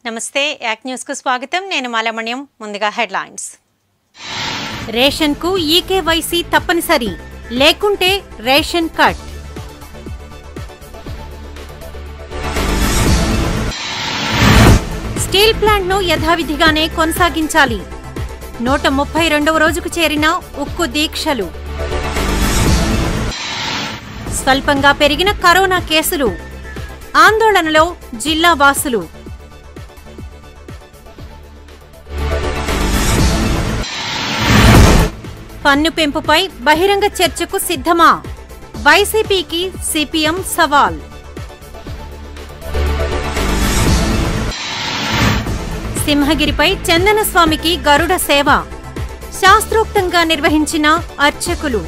నమస్తే యాక్ న్యూస్ కు స్వాగతం నేను మాలమణ్యం ముందుగా హెడ్లైన్స్ రేషన్ కు ఈకేవైసీ తప్పనిసరి లేకుంటే రేషన్ కట్ స్టీల్ ప్లాంట్ ను యథావిధిగానే కొనసాగించాలి నూట ముప్పై రెండవ రోజుకు చేరిన ఉక్కు దీక్షలు స్వల్పంగా పెరిగిన కరోనా కేసులు ఆందోళనలో జిల్లా వాసులు పన్ను పెంపుపై బహిరంగ చర్చకు సిద్ధమా వైసీపీకి సిపిఎం సవాల్ సింహగిరిపై చందనస్వామికి గరుడ సేవ శాస్త్రోక్తంగా నిర్వహించిన అర్చకులు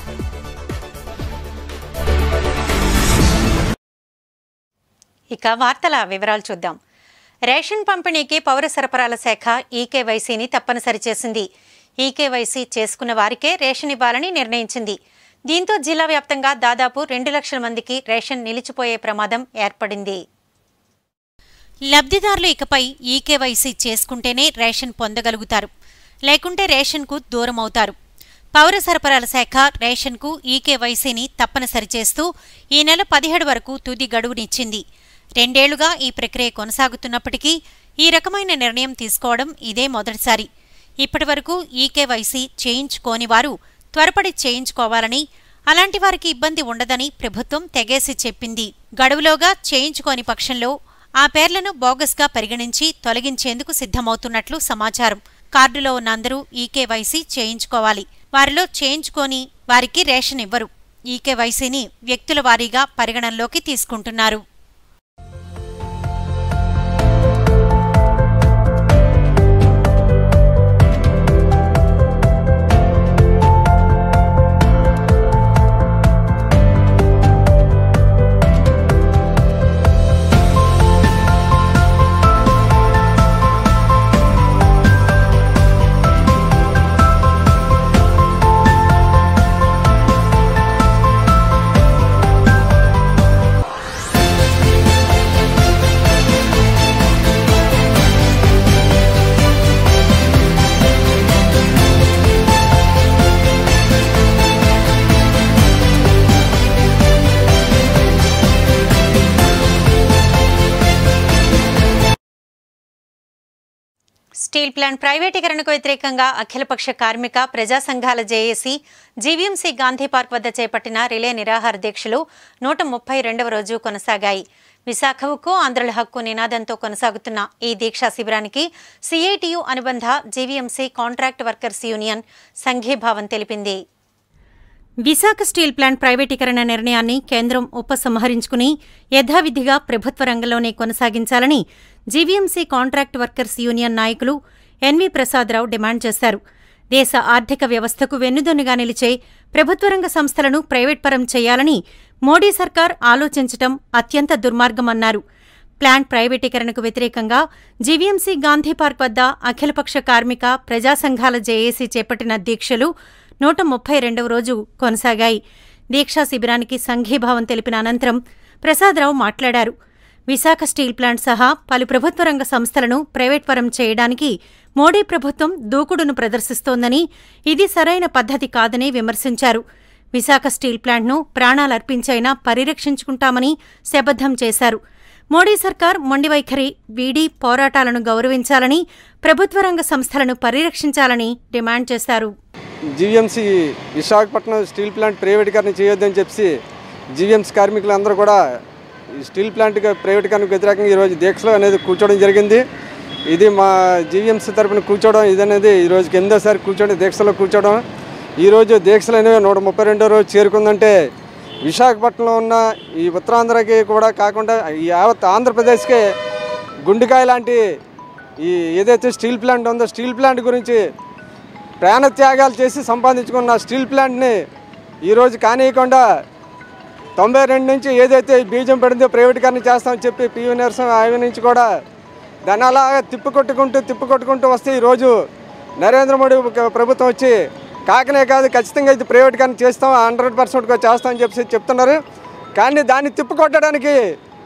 ఇక వార్తల వివరాలు చూద్దాం రేషన్ పంపిణీకి పౌర సరఫరాల శాఖ ఈకేవైసీని తప్పనిసరి చేసింది ఈకేవైసీ చేసుకున్న వారికే రేషన్ ఇవ్వాలని నిర్ణయించింది దీంతో జిల్లా వ్యాప్తంగా దాదాపు రెండు లక్షల మందికి రేషన్ నిలిచిపోయే ప్రమాదం ఏర్పడింది లబ్ధిదారులు ఇకపై ఈకేవైసీ చేసుకుంటేనే రేషన్ పొందగలుగుతారు లేకుంటే రేషన్కు దూరం అవుతారు పౌర సరఫరాల శాఖ రేషన్కు ఈకేవైసీని తప్పనిసరి చేస్తూ ఈ నెల పదిహేడు వరకు తుది గడువునిచ్చింది రెండేళ్లుగా ఈ ప్రక్రియ కొనసాగుతున్నప్పటికీ ఈ రకమైన నిర్ణయం తీసుకోవడం ఇదే మొదటిసారి ఇప్పటివరకు ఈకేవైసీ చేయించుకోని వారు త్వరపడి చేయించుకోవాలని అలాంటి వారికి ఇబ్బంది ఉండదని ప్రభుత్వం తెగేసి చెప్పింది గడువులోగా చేయించుకోని పక్షంలో ఆ పేర్లను బోగస్గా పరిగణించి తొలగించేందుకు సిద్ధమవుతున్నట్లు సమాచారం కార్డులో ఉన్న అందరూ ఈకేవైసీ చేయించుకోవాలి వారిలో చేయించుకోని వారికి రేషన్ ఇవ్వరు ఈకేవైసీని వ్యక్తుల వారీగా పరిగణనలోకి తీసుకుంటున్నారు స్టీల్ ప్లాంట్ ప్రైవేటీకరణకు వ్యతిరేకంగా అఖిలపక్ష కార్మిక ప్రజా సంఘాల జేఏసీ జీవీఎంసీ గాంధీ పార్క్ వద్ద చేపట్టిన రిలే నిరాహార దీక్షలు నూట ముప్పై రెండవ రోజు కొనసాగాయి విశాఖ ఉక్కు ఆంధ్రుల హక్కు నినాదంతో కొనసాగుతున్న ఈ దీక్షా శిబిరానికి సిఐటియు అనుబంధ జీవీఎంసీ కాంట్రాక్ట్ వర్కర్స్ యూనియన్ సంఘీభావం తెలిపింది విశాఖ స్టీల్ ప్లాంట్ ప్రైవేటీకరణ నిర్ణయాన్ని కేంద్రం ఉపసంహరించుకుని యథావిధిగా ప్రభుత్వ రంగంలోనే కొనసాగించాలని జీవీఎంసీ కాంట్రాక్ట్ వర్కర్స్ యూనియన్ నాయకులు ఎన్వి ప్రసాదరావు డిమాండ్ చేశారు దేశ ఆర్థిక వ్యవస్థకు వెన్నుదన్నుగా నిలిచే ప్రభుత్వ రంగ సంస్థలను ప్రైవేట్ పరం చేయాలని మోడీ సర్కార్ ఆలోచించటం అత్యంత దుర్మార్గమన్నారు ప్లాంట్ ప్రైవేటీకరణకు వ్యతిరేకంగా జీవీఎంసీ గాంధీ పార్క్ వద్ద అఖిలపక్ష కార్మిక ప్రజా సంఘాల జేఏసీ చేపట్టిన దీక్షలు నూట ముప్పై రెండవ రోజు కొనసాగాయి దీక్షా శిబిరానికి సంఘీభావం తెలిపిన అనంతరం ప్రసాదరావు మాట్లాడారు విశాఖ స్టీల్ ప్లాంట్ సహా పలు ప్రభుత్వ రంగ సంస్థలను ప్రైవేట్ పరం చేయడానికి మోడీ ప్రభుత్వం దూకుడును ప్రదర్శిస్తోందని ఇది సరైన పద్ధతి కాదని విమర్శించారు విశాఖ స్టీల్ ప్లాంట్ను ప్రాణాలర్పించైనా పరిరక్షించుకుంటామని శపథం చేశారు మోడీ సర్కార్ మొండి వైఖరి వీడి పోరాటాలను గౌరవించాలని ప్రభుత్వ రంగ సంస్థలను పరిరక్షించాలని డిమాండ్ చేశారు జీవీఎంసీ విశాఖపట్నం స్టీల్ ప్లాంట్ ప్రైవేటీకరణ చేయొద్దని చెప్పి జీవీఎంసీ కార్మికులందరూ కూడా ఈ స్టీల్ ప్లాంట్ ప్రైవేటీకరణకు వ్యతిరేకంగా ఈరోజు దీక్షలో అనేది కూర్చోవడం జరిగింది ఇది మా జీవీఎంసీ తరపున కూర్చోవడం ఇది అనేది ఈరోజు ఎనిమిదోసారి కూర్చోవడం దీక్షలో కూర్చోవడం ఈరోజు దీక్షలు అనేవి నూట ముప్పై రెండో రోజు చేరుకుందంటే విశాఖపట్నంలో ఉన్న ఈ ఉత్తరాంధ్రకి కూడా కాకుండా ఈ యావత్ ఆంధ్రప్రదేశ్కే గుండెకాయ లాంటి ఈ ఏదైతే స్టీల్ ప్లాంట్ ఉందో స్టీల్ ప్లాంట్ గురించి ప్రాణత్యాగాలు చేసి సంపాదించుకున్న స్టీల్ ప్లాంట్ని ఈరోజు కానీయకుండా తొంభై రెండు నుంచి ఏదైతే ఈ బీజం పడిందో ప్రైవేటీకరణ చేస్తామని చెప్పి పియు నిరసన ఆయన నుంచి కూడా దాన్ని అలా తిప్పికొట్టుకుంటూ తిప్పికొట్టుకుంటూ వస్తే ఈరోజు నరేంద్ర మోడీ ఒక ప్రభుత్వం వచ్చి కాకనే కాదు ఖచ్చితంగా ఇది ప్రైవేటీకరణ చేస్తాం హండ్రెడ్ పర్సెంట్గా చేస్తామని చెప్పి చెప్తున్నారు కానీ దాన్ని తిప్పికొట్టడానికి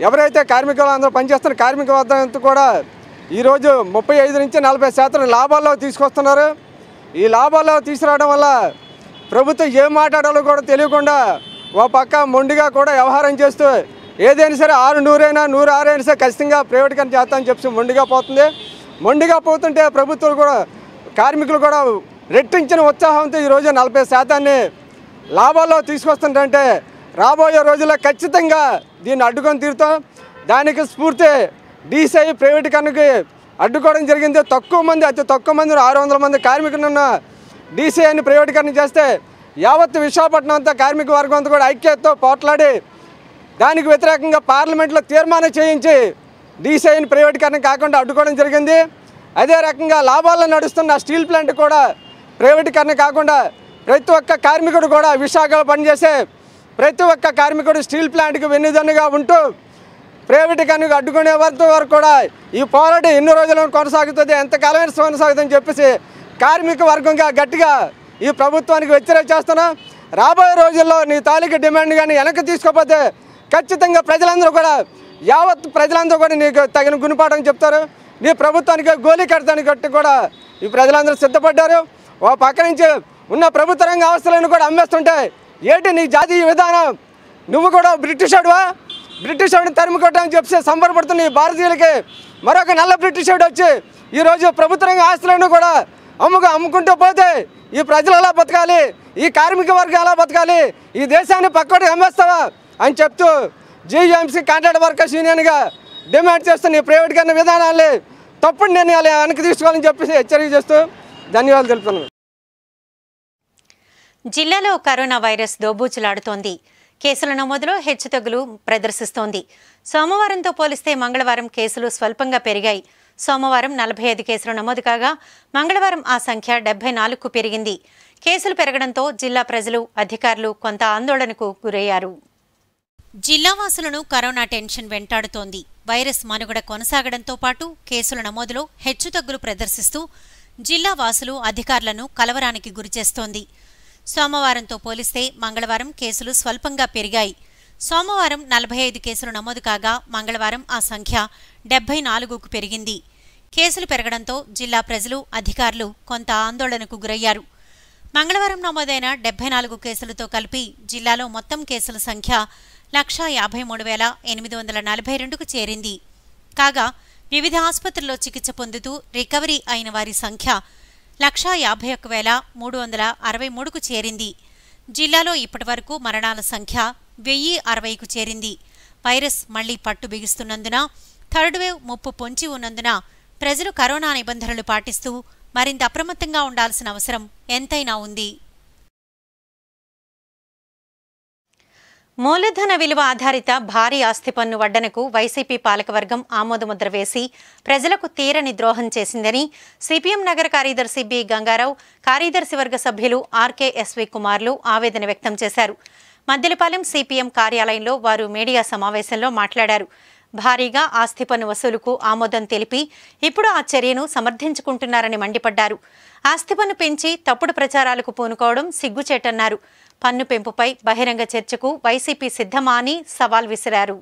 ఎవరైతే కార్మికులు అందరూ పనిచేస్తున్న కార్మిక వర్గంతో కూడా ఈరోజు ముప్పై ఐదు నుంచి నలభై శాతం లాభాల్లో తీసుకొస్తున్నారు ఈ లాభాల్లో తీసుకురావడం వల్ల ప్రభుత్వం ఏం మాట్లాడాలో కూడా తెలియకుండా ఓ పక్క మొండిగా కూడా వ్యవహారం చేస్తూ ఏదైనా సరే ఆరు నూరైనా నూరు ఆరైనా సరే ఖచ్చితంగా ప్రైవేట్గా చేస్తామని చెప్పి మొండిగా పోతుంది మొండిగా పోతుంటే ప్రభుత్వాలు కూడా కార్మికులు కూడా రెట్టించిన ఉత్సాహంతో ఈరోజు నలభై శాతాన్ని లాభాల్లో తీసుకొస్తుంటే రాబోయే రోజుల్లో ఖచ్చితంగా దీన్ని అడ్డుకొని తీరుతాం దానికి స్ఫూర్తి డీసీఐ ప్రైవేటీకరణకి అడ్డుకోవడం జరిగింది తక్కువ మంది అతి తక్కువ మంది ఆరు వందల మంది కార్మికులున్న డీసీఐని ప్రైవేటీకరణ చేస్తే యావత్ విశాఖపట్నం అంతా కార్మిక వర్గం అంతా కూడా ఐక్యతతో పోట్లాడి దానికి వ్యతిరేకంగా పార్లమెంట్లో తీర్మానం చేయించి డీసీఐని ప్రైవేటీకరణ కాకుండా అడ్డుకోవడం జరిగింది అదే రకంగా లాభాల్లో నడుస్తున్న స్టీల్ ప్లాంట్ కూడా ప్రైవేటీకరణ కాకుండా ప్రతి ఒక్క కార్మికుడు కూడా విశాఖలో పనిచేసే ప్రతి ఒక్క కార్మికుడు స్టీల్ ప్లాంట్కి వెన్నుదన్నుగా ఉంటూ ప్రైవేటీకరణకు అడ్డుకునే వరకు వరకు కూడా ఈ పోరాటం ఎన్ని రోజులు కొనసాగుతుంది ఎంతకాలమైన కొనసాగుతుందని చెప్పేసి కార్మిక వర్గంగా గట్టిగా ఈ ప్రభుత్వానికి హెచ్చరిక చేస్తున్నాం రాబోయే రోజుల్లో నీ తాలూకు డిమాండ్ కానీ వెనక్కి తీసుకోకపోతే ఖచ్చితంగా ప్రజలందరూ కూడా యావత్ ప్రజలందరూ కూడా నీకు తగిన గుణపాఠం చెప్తారు నీ ప్రభుత్వానికి గోలీ కడతానికి కట్టి కూడా ఈ ప్రజలందరూ సిద్ధపడ్డారు ఓ పక్క నుంచి ఉన్న ప్రభుత్వ రంగ అవస్థలను కూడా అమ్మేస్తుంటే ఏంటి నీ జాతీయ విధానం నువ్వు కూడా బ్రిటిష్ వాడువా బ్రిటిష్ వాడిని తరిమి కొట్టామని చెప్పి సంబరపడుతున్న ఈ భారతీయులకి మరొక నల్ల బ్రిటిష్ వాడు వచ్చి ఈరోజు ప్రభుత్వ రంగ ఆస్తులను కూడా అమ్ముకు అమ్ముకుంటూ పోతే ఈ ప్రజలు ఎలా బతకాలి ఈ కార్మిక వర్గం ఎలా బతకాలి ఈ దేశాన్ని పక్కటి అమ్మేస్తావా అని చెప్తూ జీఎంసీ కాంట్రాక్ట్ వర్కర్స్ యూనియన్గా డిమాండ్ చేస్తున్న ఈ ప్రైవేటీకరణ విధానాన్ని తప్పుడు నిర్ణయాలు వెనక్కి తీసుకోవాలని చెప్పేసి హెచ్చరిక చేస్తూ ధన్యవాదాలు తెలుపుతున్నాను జిల్లాలో కరోనా వైరస్ దోబూచులాడుతోంది కేసుల నమోదులో హెచ్చుతగ్గులు ప్రదర్శిస్తోంది సోమవారంతో పోలిస్తే మంగళవారం కేసులు స్వల్పంగా పెరిగాయి సోమవారం నలభై ఐదు కేసులు నమోదు కాగా మంగళవారం ఆ సంఖ్య డెబ్బై నాలుగుకు పెరిగింది కేసులు పెరగడంతో జిల్లా ప్రజలు అధికారులు కొంత ఆందోళనకు గురయ్యారు జిల్లావాసులను కరోనా టెన్షన్ వెంటాడుతోంది వైరస్ మనుగడ కొనసాగడంతో పాటు కేసుల నమోదులో హెచ్చుతగ్గులు ప్రదర్శిస్తూ జిల్లా వాసులు అధికారులను కలవరానికి గురిచేస్తోంది సోమవారంతో పోలిస్తే మంగళవారం కేసులు స్వల్పంగా పెరిగాయి సోమవారం నలభై ఐదు కేసులు నమోదు కాగా మంగళవారం ఆ సంఖ్య డెబ్బై నాలుగుకు పెరిగింది కేసులు పెరగడంతో జిల్లా ప్రజలు అధికారులు కొంత ఆందోళనకు గురయ్యారు మంగళవారం నమోదైన డెబ్బై నాలుగు కేసులతో కలిపి జిల్లాలో మొత్తం కేసుల సంఖ్య లక్షా యాభై మూడు వేల ఎనిమిది వందల నలభై రెండుకు చేరింది కాగా వివిధ ఆసుపత్రుల్లో చికిత్స పొందుతూ రికవరీ అయిన వారి సంఖ్య లక్షా యాభై ఒక్క వేల మూడు వందల అరవై మూడుకు చేరింది జిల్లాలో ఇప్పటివరకు మరణాల సంఖ్య వెయ్యి అరవైకు చేరింది వైరస్ మళ్లీ పట్టు బిగిస్తున్నందున థర్డ్ వేవ్ ముప్పు పొంచి ఉన్నందున ప్రజలు కరోనా నిబంధనలు పాటిస్తూ మరింత అప్రమత్తంగా ఉండాల్సిన అవసరం ఎంతైనా ఉంది మూలధన విలువ ఆధారిత భారీ ఆస్తి పన్ను వడ్డనకు వైసీపీ పాలకవర్గం ఆమోదముద్ర వేసి ప్రజలకు తీరని ద్రోహం చేసిందని సిపిఎం నగర కార్యదర్శి బి గంగారావు కార్యదర్శి వర్గ సభ్యులు ఆర్కేఎస్వి కుమార్లు ఆవేదన వ్యక్తం చేశారు మద్దెలపాలెం సిపిఎం కార్యాలయంలో వారు మీడియా సమావేశంలో మాట్లాడారు భారీగా ఆస్తి పన్ను వసూలుకు ఆమోదం తెలిపి ఇప్పుడు ఆ చర్యను సమర్థించుకుంటున్నారని మండిపడ్డారు ఆస్తి పన్ను పెంచి తప్పుడు ప్రచారాలకు పూనుకోవడం సిగ్గుచేటన్నారు పన్ను పెంపుపై బహిరంగ చర్చకు వైసీపీ సిద్ధమా అని సవాల్ విసిరారు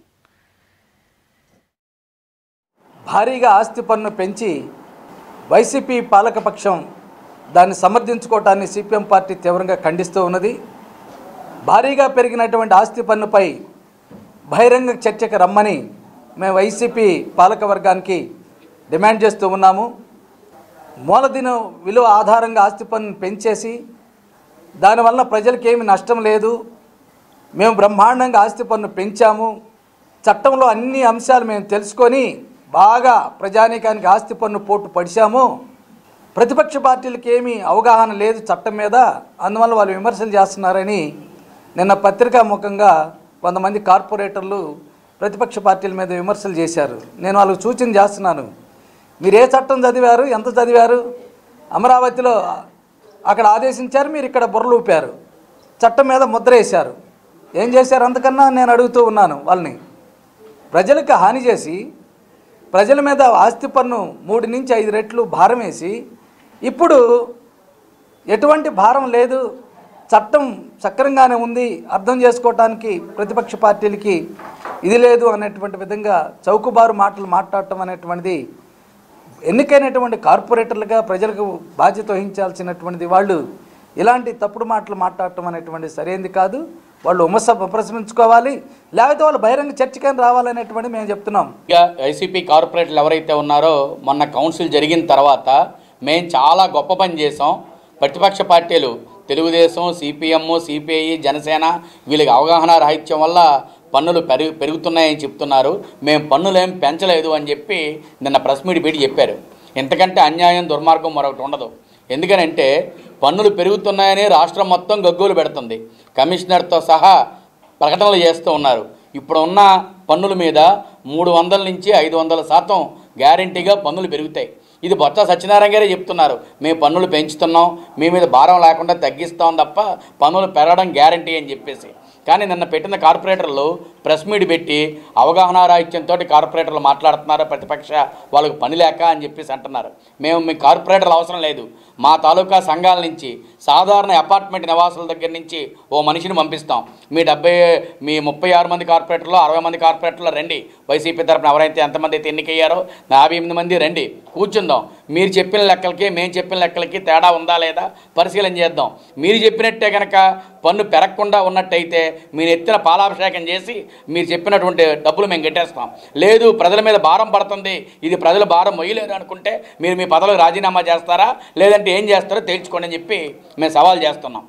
భారీగా ఆస్తి పన్ను పెంచి వైసీపీ పాలకపక్షం దాన్ని సమర్థించుకోవటాన్ని సిపిఎం పార్టీ తీవ్రంగా ఖండిస్తూ ఉన్నది భారీగా పెరిగినటువంటి ఆస్తి పన్నుపై బహిరంగ చర్చకు రమ్మని మేము వైసీపీ పాలక వర్గానికి డిమాండ్ చేస్తూ ఉన్నాము మూలదిన విలువ ఆధారంగా ఆస్తి పన్ను పెంచేసి దానివల్ల ప్రజలకు ఏమి నష్టం లేదు మేము బ్రహ్మాండంగా ఆస్తి పన్ను పెంచాము చట్టంలో అన్ని అంశాలు మేము తెలుసుకొని బాగా ప్రజానీకానికి ఆస్తి పన్ను పోటు పడిశాము ప్రతిపక్ష పార్టీలకు ఏమీ అవగాహన లేదు చట్టం మీద అందువల్ల వాళ్ళు విమర్శలు చేస్తున్నారని నిన్న పత్రికా ముఖంగా కొంతమంది కార్పొరేటర్లు ప్రతిపక్ష పార్టీల మీద విమర్శలు చేశారు నేను వాళ్ళకు సూచన చేస్తున్నాను మీరు ఏ చట్టం చదివారు ఎంత చదివారు అమరావతిలో అక్కడ ఆదేశించారు మీరు ఇక్కడ బుర్రలు ఊపారు చట్టం మీద ముద్ర వేశారు ఏం చేశారు అంతకన్నా నేను అడుగుతూ ఉన్నాను వాళ్ళని ప్రజలకు హాని చేసి ప్రజల మీద ఆస్తి పన్ను మూడు నుంచి ఐదు రెట్లు భారం వేసి ఇప్పుడు ఎటువంటి భారం లేదు చట్టం సక్రంగానే ఉంది అర్థం చేసుకోవటానికి ప్రతిపక్ష పార్టీలకి ఇది లేదు అనేటువంటి విధంగా చౌకబారు మాటలు మాట్లాడటం అనేటువంటిది ఎన్నికైనటువంటి కార్పొరేటర్లుగా ప్రజలకు బాధ్యత వహించాల్సినటువంటిది వాళ్ళు ఇలాంటి తప్పుడు మాటలు మాట్లాడటం అనేటువంటిది సరైనది కాదు వాళ్ళు విమర్శ ప్రశ్నించుకోవాలి లేకపోతే వాళ్ళు బహిరంగ చర్చకని రావాలనేటువంటిది మేము చెప్తున్నాం ఇక వైసీపీ కార్పొరేటర్లు ఎవరైతే ఉన్నారో మొన్న కౌన్సిల్ జరిగిన తర్వాత మేము చాలా గొప్ప పని చేసాం ప్రతిపక్ష పార్టీలు తెలుగుదేశం సిపిఎం సిపిఐ జనసేన వీళ్ళకి అవగాహన రాహిత్యం వల్ల పన్నులు పెరుగు పెరుగుతున్నాయని చెప్తున్నారు మేము పన్నులు ఏం పెంచలేదు అని చెప్పి నిన్న ప్రెస్ మీట్ పెట్టి చెప్పారు ఎంతకంటే అన్యాయం దుర్మార్గం మరొకటి ఉండదు ఎందుకనంటే పన్నులు పెరుగుతున్నాయని రాష్ట్రం మొత్తం గగ్గోలు పెడుతుంది కమిషనర్తో సహా ప్రకటనలు చేస్తూ ఉన్నారు ఇప్పుడు ఉన్న పన్నుల మీద మూడు వందల నుంచి ఐదు వందల శాతం గ్యారంటీగా పన్నులు పెరుగుతాయి ఇది బొత్స సత్యనారాయణ గారే చెప్తున్నారు మేము పన్నులు పెంచుతున్నాం మీ మీద భారం లేకుండా తగ్గిస్తాం తప్ప పన్నులు పెరగడం గ్యారంటీ అని చెప్పేసి కానీ నిన్న పెట్టిన కార్పొరేటర్లు ప్రెస్ మీట్ పెట్టి అవగాహన రాహిత్యంతో కార్పొరేటర్లు మాట్లాడుతున్నారు ప్రతిపక్ష వాళ్ళకు పని లేక అని చెప్పేసి అంటున్నారు మేము మీ కార్పొరేటర్లు అవసరం లేదు మా తాలూకా సంఘాల నుంచి సాధారణ అపార్ట్మెంట్ నివాసుల దగ్గర నుంచి ఓ మనిషిని పంపిస్తాం మీ డెబ్బై మీ ముప్పై ఆరు మంది కార్పొరేటర్లు అరవై మంది కార్పొరేటర్లు రండి వైసీపీ తరపున ఎవరైతే ఎంతమంది అయితే ఎన్నికయ్యారో యాభై ఎనిమిది మంది రండి కూర్చుందాం మీరు చెప్పిన లెక్కలకి మేము చెప్పిన లెక్కలకి తేడా ఉందా లేదా పరిశీలన చేద్దాం మీరు చెప్పినట్టే కనుక పన్ను పెరగకుండా ఉన్నట్టయితే మీరు ఎత్తిన పాలాభిషేకం చేసి మీరు చెప్పినటువంటి డబ్బులు మేము కట్టేస్తాం లేదు ప్రజల మీద భారం పడుతుంది ఇది ప్రజల భారం మొయ్యలేరు అనుకుంటే మీరు మీ పదవులకు రాజీనామా చేస్తారా లేదంటే ఏం చేస్తారో తేల్చుకోండి అని చెప్పి మేము సవాల్ చేస్తున్నాం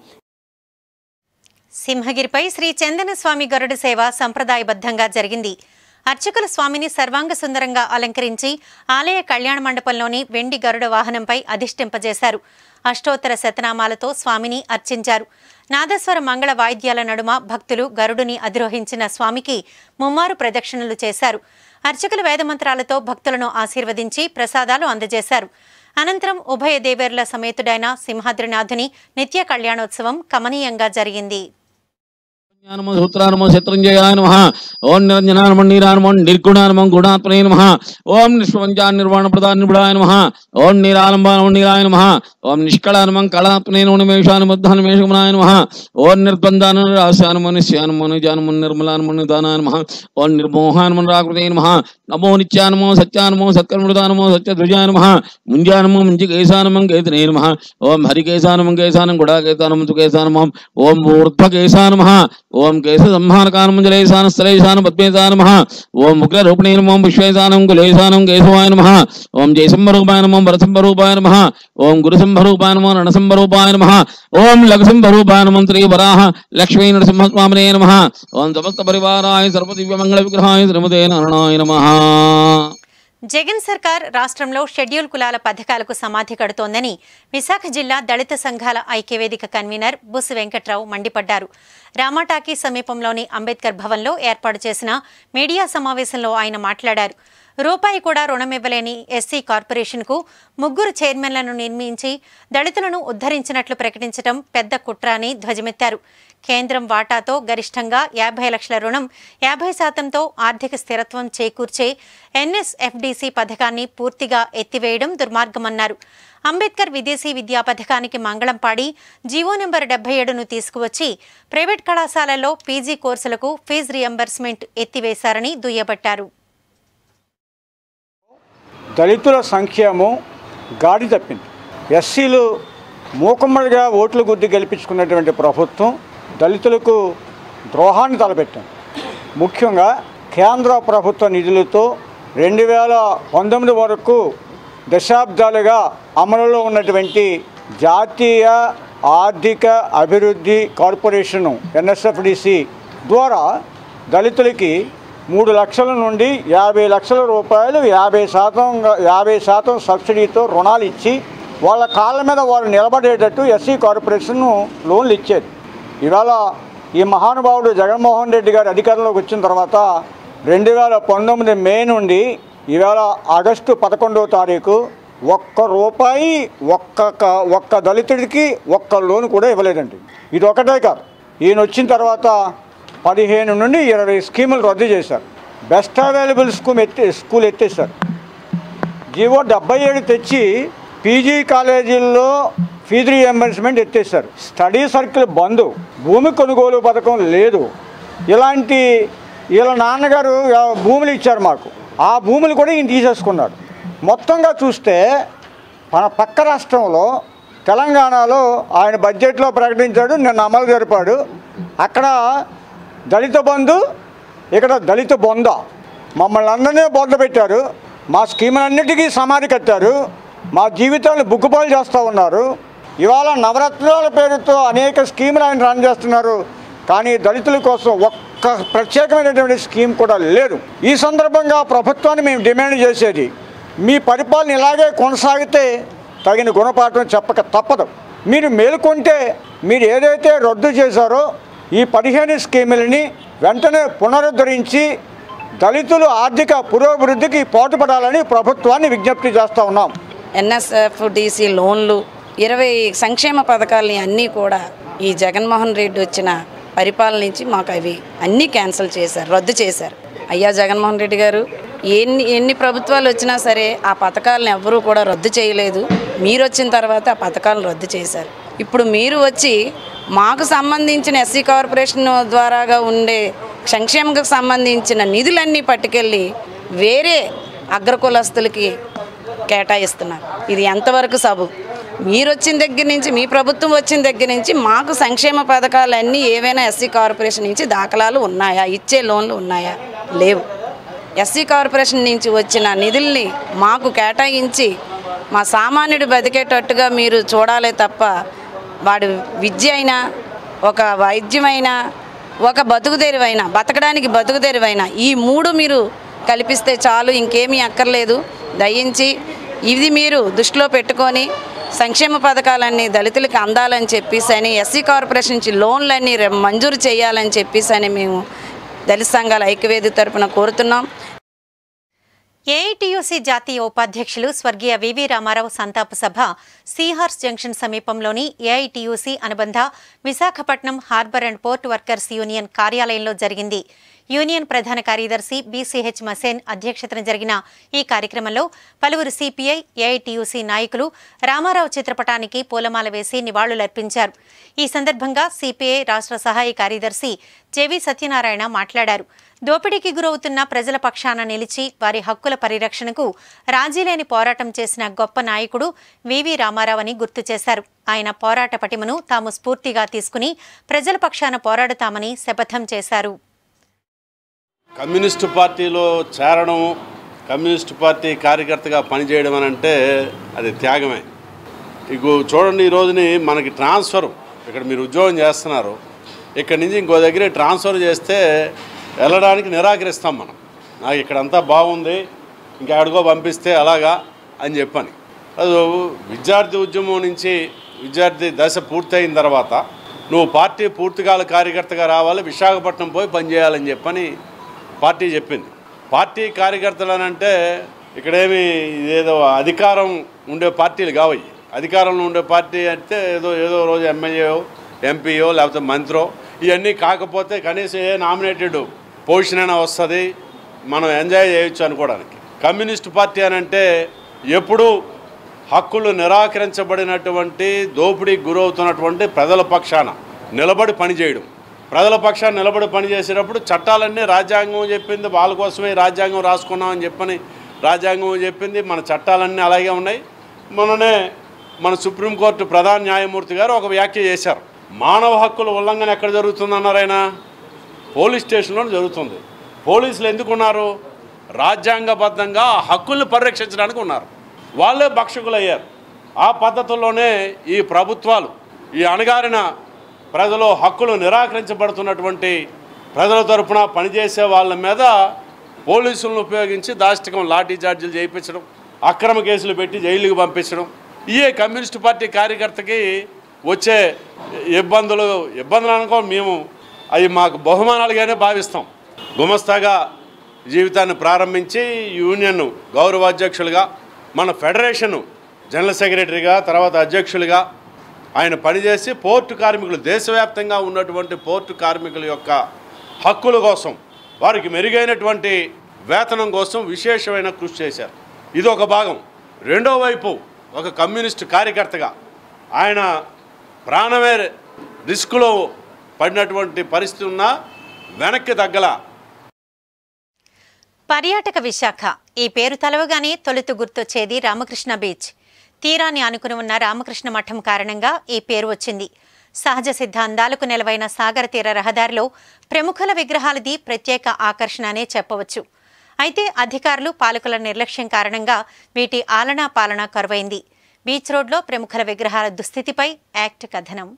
సింహగిరిపై శ్రీ చందన స్వామి గరుడ సేవ సంప్రదాయబద్ధంగా జరిగింది అర్చకులు స్వామిని సర్వాంగ సుందరంగా అలంకరించి ఆలయ కళ్యాణ మండపంలోని వెండి గరుడ వాహనంపై అధిష్టింపజేశారు అష్టోత్తర శతనామాలతో స్వామిని అర్చించారు నాదస్వర మంగళ వాయిద్యాల నడుమ భక్తులు గరుడుని అధిరోహించిన స్వామికి ముమ్మారు ప్రదక్షిణలు చేశారు అర్చకులు వేదమంత్రాలతో భక్తులను ఆశీర్వదించి ప్రసాదాలు అందజేశారు అనంతరం ఉభయ దేవేర్ల సమేతుడైన సింహాద్రినాథుని నిత్య కళ్యాణోత్సవం కమనీయంగా జరిగింది జ్ఞానమో సూత్రానమో శత్రుంజయాయ నమ ఓం నిరంజనానమో నీరానమో నిర్గుణానమో గుణాత్మనే నమ ఓం నిష్పంచాన్ నిర్వాణ ప్రధాన నిబుడాయ నమ ఓం నీరాలంబానమో నీరాయ నమ ఓం నిష్కళానమం కళాత్మనే నమో నిమేషానుమధ్యానమేషమనాయ నమ ఓం నిర్బంధాన రాశానమో నిశ్యానమో నిజానమో నిర్మలానమో నిదానాయ నమ ఓం నిర్మోహానమో రాకృతే నమ నమో నిత్యానమో సత్యానమో సత్కర్మృదానమో సత్యధ్వజాయ నమ ముంజానమో ముంజికేశానమం కేతనే నమ ఓం హరికేశానమం కేశానం గుడాకేశానమం సుకేశానమం ఓం ఊర్ధ్వకేశా నమ ఓం కేశ సంహానకానమంజలేశాన స్థలేశాన పద్మేశా నమ ఓం ఉగ్రరూపిణే నమో విశ్వేశానం కులేశానం కేశవాయ నమ ఓం జయసింహరూపాయ నమో వరసింహరూపాయ నమ ఓం గురుసింహరూపాయ నమో రణసింహరూపాయ నమ ఓం లఘుసింహరూపాయ నమో శ్రీ వరాహ లక్ష్మీ నరసింహస్వామినే నమ ఓం సమస్త పరివారాయ సర్వదివ్యమంగళ విగ్రహాయ శ్రీమతే నారాయణ నమ జగన్ సర్కార్ రాష్ట్రంలో షెడ్యూల్ కులాల పథకాలకు సమాధి కడుతోందని విశాఖ జిల్లా దళిత సంఘాల ఐక్యవేదిక కన్వీనర్ బుస్ వెంకట్రావు మండిపడ్డారు రామాటాకీ సమీపంలోని అంబేద్కర్ భవన్లో ఏర్పాటు చేసిన మీడియా సమావేశంలో ఆయన మాట్లాడారు రూపాయి కూడా రుణమివ్వలేని ఎస్సీ కార్పొరేషన్కు ముగ్గురు చైర్మన్లను నియమించి దళితులను ఉద్ధరించినట్లు ప్రకటించడం పెద్ద కుట్ర అని ధ్వజమెత్తారు కేంద్రం వాటాతో గరిష్టంగా యాభై లక్షల రుణం యాభై శాతంతో ఆర్థిక స్థిరత్వం చేకూర్చే ఎన్ఎస్ఎఫ్డిసి పథకాన్ని పూర్తిగా ఎత్తివేయడం దుర్మార్గమన్నారు అంబేద్కర్ విదేశీ విద్యా పథకానికి మంగళం పాడి జీవో నెంబర్ డెబ్బై ఏడును తీసుకువచ్చి ప్రైవేట్ కళాశాలల్లో పీజీ కోర్సులకు ఫీజు రియంబర్స్మెంట్ ఎత్తివేశారని దుయ్యబట్టారు దళితుల సంక్షేమం గాడి తప్పింది ఎస్సీలు మూకమ్మడిగా ఓట్లు గుద్ది గెలిపించుకున్నటువంటి ప్రభుత్వం దళితులకు ద్రోహాన్ని తలపెట్టింది ముఖ్యంగా కేంద్ర ప్రభుత్వ నిధులతో రెండు వేల పంతొమ్మిది వరకు దశాబ్దాలుగా అమలులో ఉన్నటువంటి జాతీయ ఆర్థిక అభివృద్ధి కార్పొరేషను ఎన్ఎస్ఎఫ్డిసి ద్వారా దళితులకి మూడు లక్షల నుండి యాభై లక్షల రూపాయలు యాభై శాతం యాభై శాతం సబ్సిడీతో రుణాలు ఇచ్చి వాళ్ళ కాళ్ళ మీద వాళ్ళు నిలబడేటట్టు ఎస్సీ కార్పొరేషన్ లోన్లు ఇచ్చేది ఇవాళ ఈ మహానుభావుడు జగన్మోహన్ రెడ్డి గారు అధికారంలోకి వచ్చిన తర్వాత రెండు వేల పంతొమ్మిది మే నుండి ఇవాళ ఆగస్టు పదకొండవ తారీఖు ఒక్క రూపాయి ఒక్క క- ఒక్క దళితుడికి ఒక్క లోన్ కూడా ఇవ్వలేదండి ఇది ఒకటే కాదు ఈయన వచ్చిన తర్వాత పదిహేను నుండి ఇరవై స్కీములు రద్దు చేశారు బెస్ట్ అవైలబుల్ స్కూల్ ఎత్తే స్కూల్ ఎత్తేసారు జీవో డెబ్బై ఏడు తెచ్చి పీజీ కాలేజీల్లో ఫీజు రియంబర్స్మెంట్ ఎత్తేసారు స్టడీ సర్కిల్ బంద్ భూమి కొనుగోలు పథకం లేదు ఇలాంటి వీళ్ళ నాన్నగారు ఆ, భూములు ఇచ్చారు మాకు ఆ భూములు కూడా ఈయన తీసేసుకున్నాడు మొత్తంగా చూస్తే మన పక్క రాష్ట్రంలో తెలంగాణలో ఆయన బడ్జెట్లో ప్రకటించాడు నిన్న అమలు జరిపాడు అక్కడ దళిత బంధు ఇక్కడ దళిత బొంద మమ్మల్ని అందరినీ బొంద పెట్టారు మా స్కీములన్నిటికీ సమాధి కట్టారు మా జీవితాలను బుగ్గుపాలు చేస్తూ ఉన్నారు ఇవాళ నవరత్నాల పేరుతో అనేక స్కీములు ఆయన రన్ చేస్తున్నారు కానీ దళితుల కోసం ఒక్క ప్రత్యేకమైనటువంటి స్కీమ్ కూడా లేదు ఈ సందర్భంగా ప్రభుత్వాన్ని మేము డిమాండ్ చేసేది మీ పరిపాలన ఇలాగే కొనసాగితే తగిన గుణపాఠం చెప్పక తప్పదు మీరు మేలుకొంటే మీరు ఏదైతే రద్దు చేశారో ఈ పదిహేను స్కీములని వెంటనే పునరుద్ధరించి దళితులు ఆర్థిక పురోభివృద్ధికి పాటుపడాలని ప్రభుత్వాన్ని విజ్ఞప్తి చేస్తూ ఉన్నాం ఎన్ఎస్ఎఫ్ డిసి లోన్లు ఇరవై సంక్షేమ పథకాలని అన్నీ కూడా ఈ జగన్మోహన్ రెడ్డి వచ్చిన పరిపాలన నుంచి మాకు అవి అన్నీ క్యాన్సిల్ చేశారు రద్దు చేశారు అయ్యా జగన్మోహన్ రెడ్డి గారు ఎన్ని ఎన్ని ప్రభుత్వాలు వచ్చినా సరే ఆ పథకాలను ఎవ్వరూ కూడా రద్దు చేయలేదు మీరు వచ్చిన తర్వాత ఆ పథకాలను రద్దు చేశారు ఇప్పుడు మీరు వచ్చి మాకు సంబంధించిన ఎస్సీ కార్పొరేషన్ ద్వారాగా ఉండే సంక్షేమకు సంబంధించిన నిధులన్నీ పట్టుకెళ్ళి వేరే అగ్రకులస్తులకి కేటాయిస్తున్నారు ఇది ఎంతవరకు సబు మీరు వచ్చిన దగ్గర నుంచి మీ ప్రభుత్వం వచ్చిన దగ్గర నుంచి మాకు సంక్షేమ పథకాలన్నీ ఏవైనా ఎస్సీ కార్పొరేషన్ నుంచి దాఖలాలు ఉన్నాయా ఇచ్చే లోన్లు ఉన్నాయా లేవు ఎస్సీ కార్పొరేషన్ నుంచి వచ్చిన నిధుల్ని మాకు కేటాయించి మా సామాన్యుడు బతికేటట్టుగా మీరు చూడాలే తప్ప వాడు విద్య అయినా ఒక వైద్యమైనా ఒక బతుకుదెరువైనా బతకడానికి బతుకుదెరువైనా ఈ మూడు మీరు కల్పిస్తే చాలు ఇంకేమీ అక్కర్లేదు దయించి ఇది మీరు దృష్టిలో పెట్టుకొని సంక్షేమ పథకాలన్నీ దళితులకు అందాలని చెప్పేసి అని ఎస్సీ కార్పొరేషన్ నుంచి లోన్లన్నీ రె- మంజూరు చేయాలని చెప్పేసి అని మేము దళిత సంఘాల ఐక్యవేది తరపున కోరుతున్నాం ఏఐటియుసి జాతీయ ఉపాధ్యక్షులు స్వర్గీయ వివి రామారావు సంతాప సభ సీహార్స్ జంక్షన్ సమీపంలోని ఏఐటియుసి అనుబంధ Visakhapatnam harbour and port workers union కార్యాలయంలో జరిగింది యూనియన్ ప్రధాన కార్యదర్శి బీసీహెచ్ మసేన్ అధ్యక్షతన జరిగిన ఈ కార్యక్రమంలో పలువురు సిపిఐ ఏఐటియుసి నాయకులు రామారావు చిత్రపటానికి పూలమాల వేసి నివాళులర్పించారు ఈ సందర్భంగా సిపిఐ రాష్ట్ర సహాయ కార్యదర్శి జెవి సత్యనారాయణ మాట్లాడారు దోపిడీకి గురవుతున్న ప్రజల పక్షాన నిలిచి వారి హక్కుల పరిరక్షణకు రాజీలేని పోరాటం చేసిన గొప్ప నాయకుడు వివి రామారావు అని గుర్తు చేశారు ఆయన పోరాట పటిమను తాము స్ఫూర్తిగా తీసుకుని ప్రజల పక్షాన పోరాడుతామని శపథం చేశారు కమ్యూనిస్టు పార్టీలో చేరడం కమ్యూనిస్టు పార్టీ కార్యకర్తగా పనిచేయడం అని అంటే అది త్యాగమే ఇక చూడండి ఈ రోజుని మనకి ట్రాన్స్ఫర్ ఇక్కడ మీరు ఉద్యోగం చేస్తున్నారు ఇక్కడి నుంచి ఇంకో దగ్గర ట్రాన్స్ఫర్ చేస్తే వెళ్ళడానికి నిరాకరిస్తాం మనం నాకు ఇక్కడంతా బాగుంది ఇంకా అడుగో పంపిస్తే అలాగా అని చెప్పని అది విద్యార్థి ఉద్యమం నుంచి విద్యార్థి దశ పూర్తయిన తర్వాత నువ్వు పార్టీ పూర్తికాల కార్యకర్తగా రావాలి విశాఖపట్నం పోయి పనిచేయాలని చెప్పని పార్టీ చెప్పింది పార్టీ కార్యకర్తలు అని అంటే ఇక్కడేమి ఏదో అధికారం ఉండే పార్టీలు కావయి అధికారంలో ఉండే పార్టీ అంటే ఏదో ఏదో రోజు ఎమ్మెల్యేయో ఎంపీయో లేకపోతే మంత్రో ఇవన్నీ కాకపోతే కనీసం ఏ నామినేటెడ్ పొజిషన్ అయినా వస్తుంది మనం ఎంజాయ్ చేయొచ్చు అనుకోవడానికి కమ్యూనిస్ట్ పార్టీ అని అంటే ఎప్పుడూ హక్కులు నిరాకరించబడినటువంటి దోపిడీకి గురవుతున్నటువంటి ప్రజల పక్షాన నిలబడి పనిచేయడం ప్రజల పక్షాన నిలబడి పనిచేసేటప్పుడు చట్టాలన్నీ రాజ్యాంగం చెప్పింది వాళ్ళ కోసమే ఈ రాజ్యాంగం రాసుకున్నామని చెప్పని రాజ్యాంగం చెప్పింది మన చట్టాలన్నీ అలాగే ఉన్నాయి మొన్ననే మన సుప్రీంకోర్టు ప్రధాన న్యాయమూర్తి గారు ఒక వ్యాఖ్య చేశారు మానవ హక్కుల ఉల్లంఘన ఎక్కడ జరుగుతుందన్నారు ఆయన పోలీస్ స్టేషన్లో జరుగుతుంది పోలీసులు ఎందుకు ఉన్నారు రాజ్యాంగబద్ధంగా ఆ హక్కుల్ని పరిరక్షించడానికి ఉన్నారు వాళ్ళే భక్షకులు అయ్యారు ఆ పద్ధతుల్లోనే ఈ ప్రభుత్వాలు ఈ అణగారిన ప్రజలు హక్కులు నిరాకరించబడుతున్నటువంటి ప్రజల తరపున పనిచేసే వాళ్ళ మీద పోలీసులను ఉపయోగించి దాష్టికం లాఠీ చార్జీలు చేయించడం అక్రమ కేసులు పెట్టి జైలుకి పంపించడం ఇయే కమ్యూనిస్ట్ పార్టీ కార్యకర్తకి వచ్చే ఇబ్బందులు ఇబ్బందులు అనుకో మేము అవి మాకు బహుమానాలుగానే భావిస్తాం గుమస్తాగా జీవితాన్ని ప్రారంభించి యూనియన్ గౌరవాధ్యక్షులుగా మన ఫెడరేషన్ జనరల్ సెక్రటరీగా తర్వాత అధ్యక్షులుగా ఆయన పనిచేసి పోర్టు కార్మికులు దేశవ్యాప్తంగా ఉన్నటువంటి పోర్టు కార్మికుల యొక్క హక్కుల కోసం వారికి మెరుగైనటువంటి వేతనం కోసం విశేషమైన కృషి చేశారు ఇది ఒక భాగం రెండో వైపు ఒక కమ్యూనిస్ట్ కార్యకర్తగా ఆయన ప్రాణమే రిస్క్లో పడినటువంటి పరిస్థితి ఉన్నా వెనక్కి తగ్గల పర్యాటక విశాఖ ఈ పేరు తలవగానే తొలుత గుర్తొచ్చేది రామకృష్ణ బీచ్ తీరాన్ని ఆనుకుని ఉన్న రామకృష్ణ మఠం కారణంగా ఈ పేరు వచ్చింది సహజ సిద్ధ అందాలకు నెలవైన సాగర తీర రహదారిలో ప్రముఖుల విగ్రహాలది ప్రత్యేక ఆకర్షణ అనే చెప్పవచ్చు అయితే అధికారులు పాలకుల నిర్లక్ష్యం కారణంగా వీటి ఆలనా పాలన కరువైంది బీచ్ రోడ్లో ప్రముఖుల విగ్రహాల దుస్థితిపై యాక్ట్ కథనం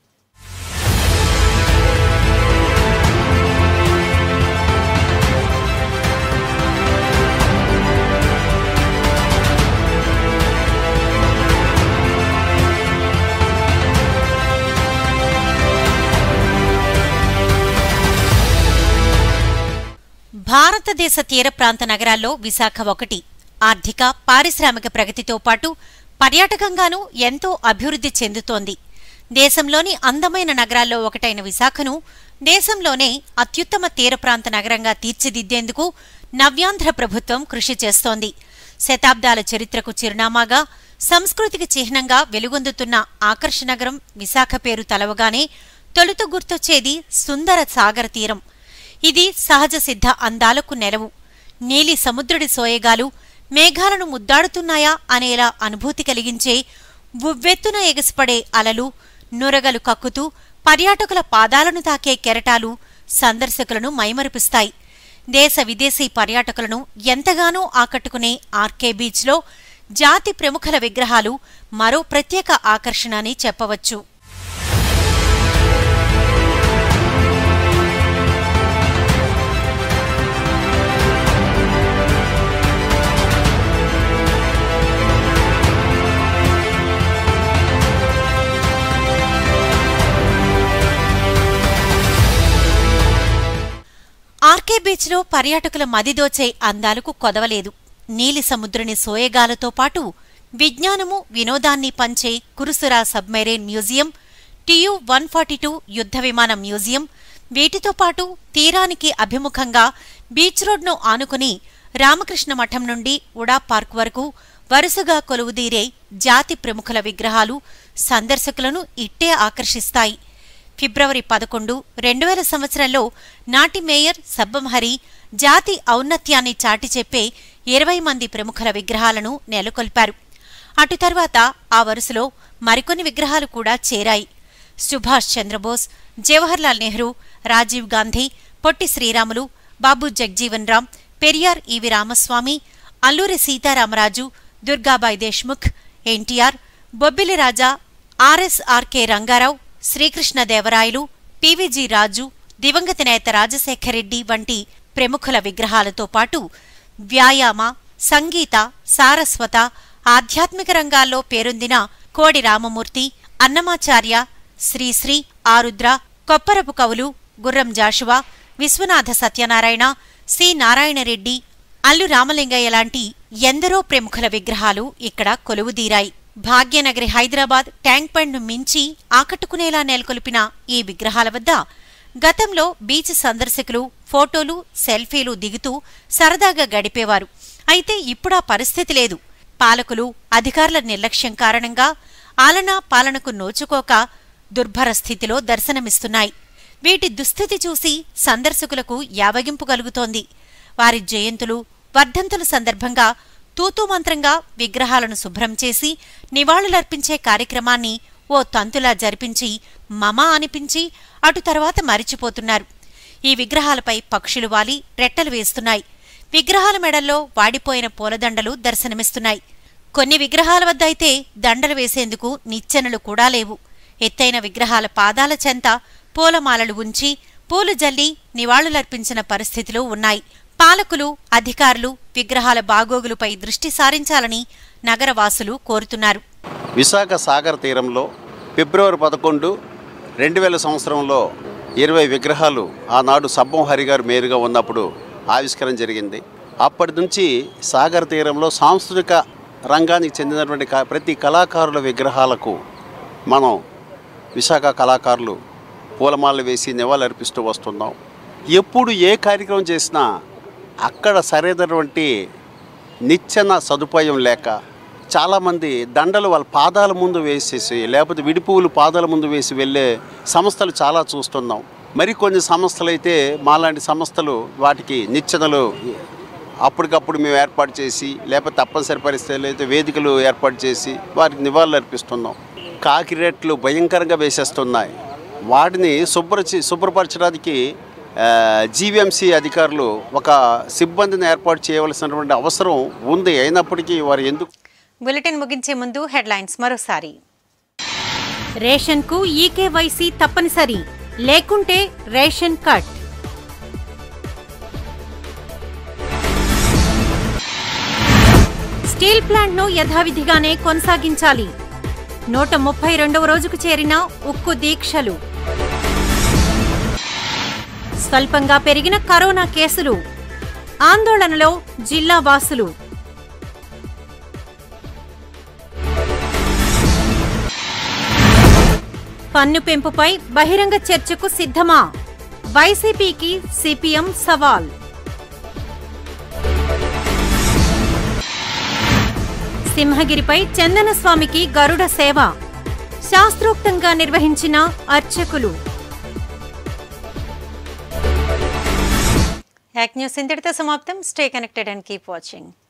భారతదేశ తీర ప్రాంత నగరాల్లో విశాఖ ఒకటి ఆర్థిక పారిశ్రామిక ప్రగతితో పాటు పర్యాటకంగానూ ఎంతో అభివృద్ధి చెందుతోంది దేశంలోని అందమైన నగరాల్లో ఒకటైన విశాఖను దేశంలోనే అత్యుత్తమ తీర ప్రాంత నగరంగా తీర్చిదిద్దేందుకు నవ్యాంధ్ర ప్రభుత్వం కృషి చేస్తోంది శతాబ్దాల చరిత్రకు చిరునామాగా సంస్కృతికి చిహ్నంగా వెలుగొందుతున్న ఆకర్ష నగరం విశాఖ పేరు తలవగానే తొలుత గుర్తొచ్చేది సుందర సాగర తీరం ఇది సహజ సిద్ధ అందాలకు నెలవు నీలి సముద్రుడి సోయగాలు మేఘాలను ముద్దాడుతున్నాయా అనేలా అనుభూతి కలిగించే ఉవ్వెత్తున ఎగసిపడే అలలు నురగలు కక్కుతూ పర్యాటకుల పాదాలను తాకే కెరటాలు సందర్శకులను మైమరిపిస్తాయి దేశ విదేశీ పర్యాటకులను ఎంతగానో ఆకట్టుకునే ఆర్కే బీచ్లో జాతి ప్రముఖుల విగ్రహాలు మరో ప్రత్యేక ఆకర్షణ అని చెప్పవచ్చు ఆర్కే బీచ్లో పర్యాటకుల మదిదోచే అందాలకు కొదవలేదు నీలి సముద్రుని సోయగాలతో పాటు విజ్ఞానము వినోదాన్ని పంచే Kurusura submarine museum TU one forty two యుద్ధ విమాన మ్యూజియం వీటితో పాటు తీరానికి అభిముఖంగా బీచ్ రోడ్ను ఆనుకుని రామకృష్ణ మఠం నుండి ఉడా పార్క్ వరకు వరుసగా కొలువుదీరే జాతి ప్రముఖుల విగ్రహాలు సందర్శకులను ఇట్టే ఆకర్షిస్తాయి ఫిబ్రవరి పదకొండు రెండు వేల సంవత్సరంలో నాటి మేయర్ సబ్బంహరి జాతి ఔన్నత్యాన్ని చాటి చెప్పే ఇరవై మంది ప్రముఖుల విగ్రహాలను నెలకొల్పారు అటు తర్వాత ఆ వరుసలో మరికొన్ని విగ్రహాలు కూడా చేరాయి సుభాష్ చంద్రబోస్ జవహర్లాల్ నెహ్రూ రాజీవ్ గాంధీ పొట్టి శ్రీరాములు బాబు జగ్జీవన్ రామ్ పెరియార్ ఈవి రామస్వామి అల్లూరి సీతారామరాజు దుర్గాబాయ్ దేశ్ముఖ్ ఎన్టీఆర్ బొబ్బిలి రాజా ఆర్ఎస్ఆర్కే రంగారావు శ్రీకృష్ణదేవరాయలు పివిజి రాజు దివంగత నేత రాజశేఖరెడ్డి వంటి ప్రముఖుల విగ్రహాలతో పాటు వ్యాయామ సంగీత సారస్వత ఆధ్యాత్మిక రంగాల్లో పేరొందిన కోడి రామమూర్తి అన్నమాచార్య శ్రీశ్రీ ఆరుద్ర కొప్పరపు కవులు గుర్రం జాషువా విశ్వనాథ సత్యనారాయణ సి నారాయణరెడ్డి అల్లు రామలింగయ్య లాంటి ఎందరో ప్రముఖుల విగ్రహాలు ఇక్కడ కొలువుదీరాయి భాగ్యనగరి హైదరాబాద్ ట్యాంక్ బండ్ను మించి ఆకట్టుకునేలా నెలకొల్పిన ఈ విగ్రహాల వద్ద గతంలో బీచ్ సందర్శకులు ఫోటోలు సెల్ఫీలు దిగుతూ సరదాగా గడిపేవారు అయితే ఇప్పుడా పరిస్థితి లేదు పాలకులు అధికారుల నిర్లక్ష్యం కారణంగా ఆలనా పాలనకు నోచుకోక దుర్భర స్థితిలో దర్శనమిస్తున్నాయి వీటి దుస్థితి చూసి సందర్శకులకు యావగింపు కలుగుతోంది వారి జయంతులు వర్ధంతుల సందర్భంగా తూతూ మంత్రంగా విగ్రహాలను శుభ్రం చేసి నివాళులర్పించే కార్యక్రమాన్ని ఓ తంతులా జరిపించి మమా అనిపించి అటు తర్వాత మరిచిపోతున్నారు ఈ విగ్రహాలపై పక్షులు వాలి రెట్టలు వేస్తున్నాయి విగ్రహాల మెడల్లో వాడిపోయిన పూలదండలు దర్శనమిస్తున్నాయి కొన్ని విగ్రహాల వద్ద అయితే దండలు వేసేందుకు నిచ్చెనలు కూడా లేవు ఎత్తైన విగ్రహాల పాదాల చెంత పూలమాలలు ఉంచి పూలు జల్లి నివాళులర్పించిన పరిస్థితులు ఉన్నాయి పాలకులు అధికారులు విగ్రహాల బాగోగులపై దృష్టి సారించాలని నగరవాసులు కోరుతున్నారు విశాఖ సాగర్ తీరంలో ఫిబ్రవరి పదకొండు రెండు వేల సంవత్సరంలో ఇరవై విగ్రహాలు ఆనాడు సబ్బం హరి గారు మేరుగా ఉన్నప్పుడు ఆవిష్కరణ జరిగింది అప్పటి నుంచి సాగర్ తీరంలో సాంస్కృతిక రంగానికి చెందినటువంటి క- ప్రతి కళాకారుల విగ్రహాలకు మనం విశాఖ కళాకారులు పూలమాలలు వేసి నివాళులర్పిస్తూ వస్తున్నాం ఎప్పుడు ఏ కార్యక్రమం చేసినా అక్కడ సరైనటువంటి నిచ్చెన సదుపాయం లేక చాలామంది దండలు వాళ్ళ పాదాల ముందు వేసేసి లేకపోతే విడిపువులు పాదాల ముందు వేసి వెళ్ళే సంస్థలు చాలా చూస్తున్నాం మరికొన్ని సంస్థలు అయితే మాలాంటి సంస్థలు వాటికి నిచ్చెనలు అప్పటికప్పుడు మేము ఏర్పాటు చేసి లేకపోతే తప్పనిసరి పరిస్థితులు అయితే వేదికలు ఏర్పాటు చేసి వారికి నివాళులు అర్పిస్తున్నాం కాకి రేట్లు భయంకరంగా వేసేస్తున్నాయి వాటిని శుభ్రచి శుభ్రపరచడానికి జీవీఎంసీ అధికారులు ఒక సిబ్బందిని ఏర్పాటు చేయవలసినటువంటి అవసరం ఉంది అయినప్పటికీ వారు ఎందుకు బులెటిన్ ముగించే ముందు హెడ్లైన్స్ మరోసారి రేషన్కు ఈకేవైసీ తప్పనిసరి లేకుంటే రేషన్ కట్ స్టీల్ ప్లాంట్ను యథావిధిగానే కొనసాగించాలి నూట ముప్పై రెండవ రోజుకు చేరిన ఉక్కు దీక్షలు స్వల్పంగా పెరిగిన కరోనా కేసులు ఆందోళనలో జిల్లా వాసులు పన్ను పెంపుపై బహిరంగ చర్చకు సిద్ధమా వైసీపీకి సిపిఎం సవాల్ సింహగిరిపై చందనస్వామికి గరుడ సేవ శాస్త్రోక్తంగా నిర్వహించిన అర్చకులు యాక్ న్యూస్ ఇంతటితో సమాప్తం stay connected and keep watching